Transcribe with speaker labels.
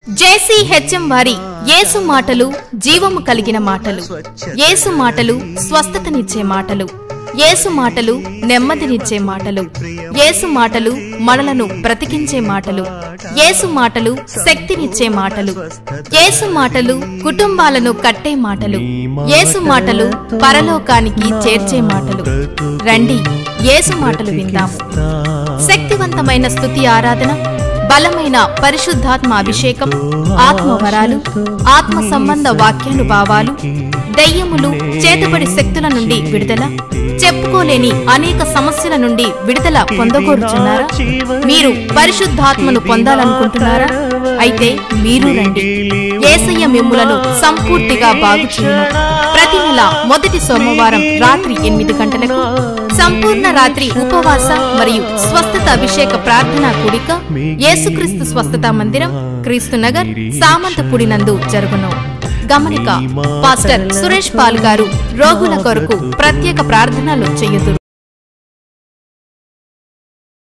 Speaker 1: జేసీ HM వారి యేసు మాటలు జీవము కలిగిన మాటలు యేసు మాటలు స్వస్థతనిచ్చే మాటలు యేసు మాటలు నెమ్మదినిచ్చే మాటలు యేసు మాటలు మనలను బ్రతికించే మాటలు యేసు మాటలు శక్తినిచ్చే మాటలు యేసు మాటలు కుటుంబాలను కట్టే మాటలు యేసు మాటలు పరలోకానికి చేర్చే మాటలు రండి యేసు మాటలు విందాము శక్తివంతమైన స్తుతి ఆరాధన బలమైన పరిశుద్ధాత్మ అభిషేకం ఆత్మ వరాలు ఆత్మ సంబంధ వాక్యానుభావాలు దయ్యములు చేతబడి శక్తుల నుండి విడుదల చెప్పుకోలేని అనేక సమస్యల నుండి విడుదల పొందగోరుచున్నారా మీరు పరిశుద్ధాత్మను పొందాలనుకుంటున్నారా అయితే మీరు రండి ఏసయ్య మిమ్ములను సంపూర్తిగా బాగుచేయును ప్రతి నెల మొదటి సోమవారం రాత్రి ఎనిమిది గంటలకు సంపూర్ణ రాత్రి ఉపవాస మరియు స్వస్థత అభిషేక ప్రార్థనా కూడిక యేసుక్రీస్తు స్వస్థత మందిరం క్రీస్తు నగర్ సామంతపూడి నందు జరుగును గమనిక పాస్టర్ సురేష్ పాల్ గారు రోగుల కొరకు ప్రత్యేక ప్రార్థనలు చేయుదురు